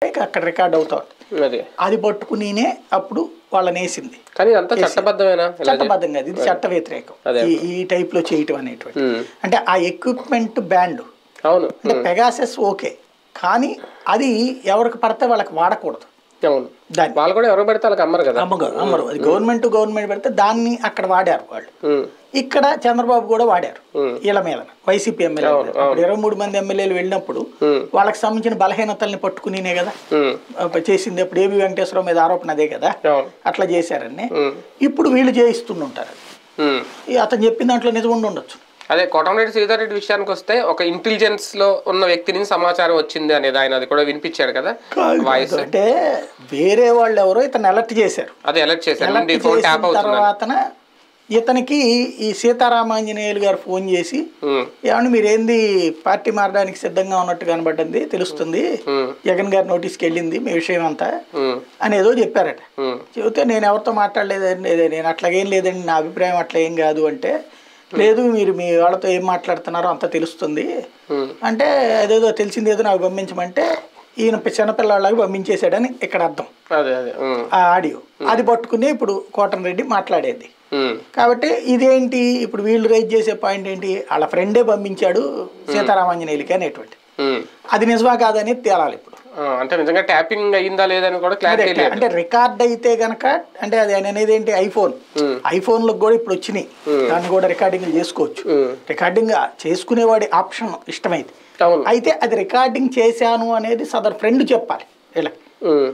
ఉంటే ఇక అక్కడ రికార్డ్ అవుతా ఉంటుంది అది అది పట్టుకునినే అప్పుడు వాళ్ళని వేసింది కానీ ఇదంతా చట్టబద్ధమేనా ఇలా చే- చట్టబద్ధంగా ఇది చట్ట వ్యతిరేకం అదే. ఈ ఈ టైప్ లో చేయటం అనేటువంటి ఉమ్. అంటే ఆ ఎక్విప్మెంట్ బ్యాండ్ అవును అంటే పెగాసెస్ ఓకే కానీ అది ఎవరికి పడితే వాళ్ళకి వాడకూడదు అవును దాన్ని వాళ్ళు కూడా ఎవరు పెడితే వాళ్ళకి అమ్మరు కదా అమ్మగా అమ్మరు అది గవర్నమెంట్ గవర్నమెంట్ పెడితే దాన్ని అక్కడ వాడారు వాళ్ళు ఉమ్. ఇక్కడ చంద్రబాబు కూడా వాడారు ఉమ్. వీళ్ళ మీద వైసీపీ ఎమ్మెల్యే అప్పుడు ఇరవై మూడు మంది ఎమ్మెల్యేలు వెళ్ళినప్పుడు ఉమ్. వాళ్ళకి సంబంధించిన బలహీనతల్ని పట్టుకునినే కదా ఉమ్. అప్పుడు చేసింది అప్పుడు ఏబి వెంకటేశ్వరరావు మీద ఆరోపణ అదే కదా అవును అట్లా చేశారని ఉమ్. ఇప్పుడు వీళ్ళు చేయిస్తుంటారు ఉమ్. ఈ అతను చెప్పిన దాంట్లో నిజం ఉండి ఉండొచ్చు అదే కోటంరెడ్డి శ్రీధర్ రెడ్డి విషయానికి వస్తే ఒక ఇంటెలిజెన్స్ లో ఉన్న వ్యక్తి నుంచి సమాచారం వచ్చింది అనేది ఆయన అది కూడా వినిపించాడు కదా వాయిస్ అంటే వేరే వాళ్ళు ఎవరో ఇతను అలర్ట్ చేశారు అదే ఎలక్ట్ చేశారు అలర్ట్ నీ ఫోన్ ట్యాప్ చేసిన అవుతుంది తర్వాతన ఇతనికి ఈ సీతారామాంజనేయులు గారు ఫోన్ చేసి ఉమ్. ఏమంటే మీరేంది పార్టీ మారడానికి సిద్ధంగా ఉన్నట్టు కనబడ్డంది తెలుస్తుంది ఉమ్. జగన్ గారి నోటీస్కి వెళ్ళింది మీ విషయం అంతా ఉమ్. అని ఏదో చెప్పారట ఉమ్. చెబితే నేను ఎవరితో మాట్లాడలేదండి అదే నేను అట్లాగేం లేదండి నా అభిప్రాయం అట్లా ఏం కాదు అంటే లేదు మీరు మీ వాళ్ళతో ఏం మాట్లాడుతున్నారో అంత తెలుస్తుంది ఉమ్. అంటే అదేదో తెలిసింది ఏదో నాకు పంపించమంటే ఈయన చిన్నపిల్లలాగా పంపించేశాడని ఇక్కడ అర్థం అదే అదే ఉమ్. ఆ ఆడియో అది పట్టుకుని ఇప్పుడు కోటన్ రెడ్డి మాట్లాడేది ఉమ్. కాబట్టి ఇదేంటి ఇప్పుడు వీళ్ళు రైజ్ చేసే పాయింట్ ఏంటి వాళ్ళ ఫ్రెండే పంపించాడు సీతారామాంజనేయులకి అనేటువంటి ఉమ్. అది నిజమా కాదని తేలాలి ఇప్పుడు ఆ, అంటే నిజంగా ట్యాపింగ్ అయ్యిందా లేదని కూడా క్లారిటీ లేదు అంటే రికార్డ్ అయితే గనక అంటే అది ఆయన అనేది ఏంటి ఐఫోన్ ఉమ్. ఐఫోన్లకు కూడా ఇప్పుడు వచ్చినాయి దాన్ని కూడా రికార్డింగ్ చేసుకోవచ్చు ఉమ్. రికార్డింగ్ చేసుకునేవాడి ఆప్షన్ ఇష్టమైంది అవును అయితే అది రికార్డింగ్ చేశాను అనేది సదర్ ఫ్రెండ్ చెప్పాలి వీళ్ళకి ఉమ్.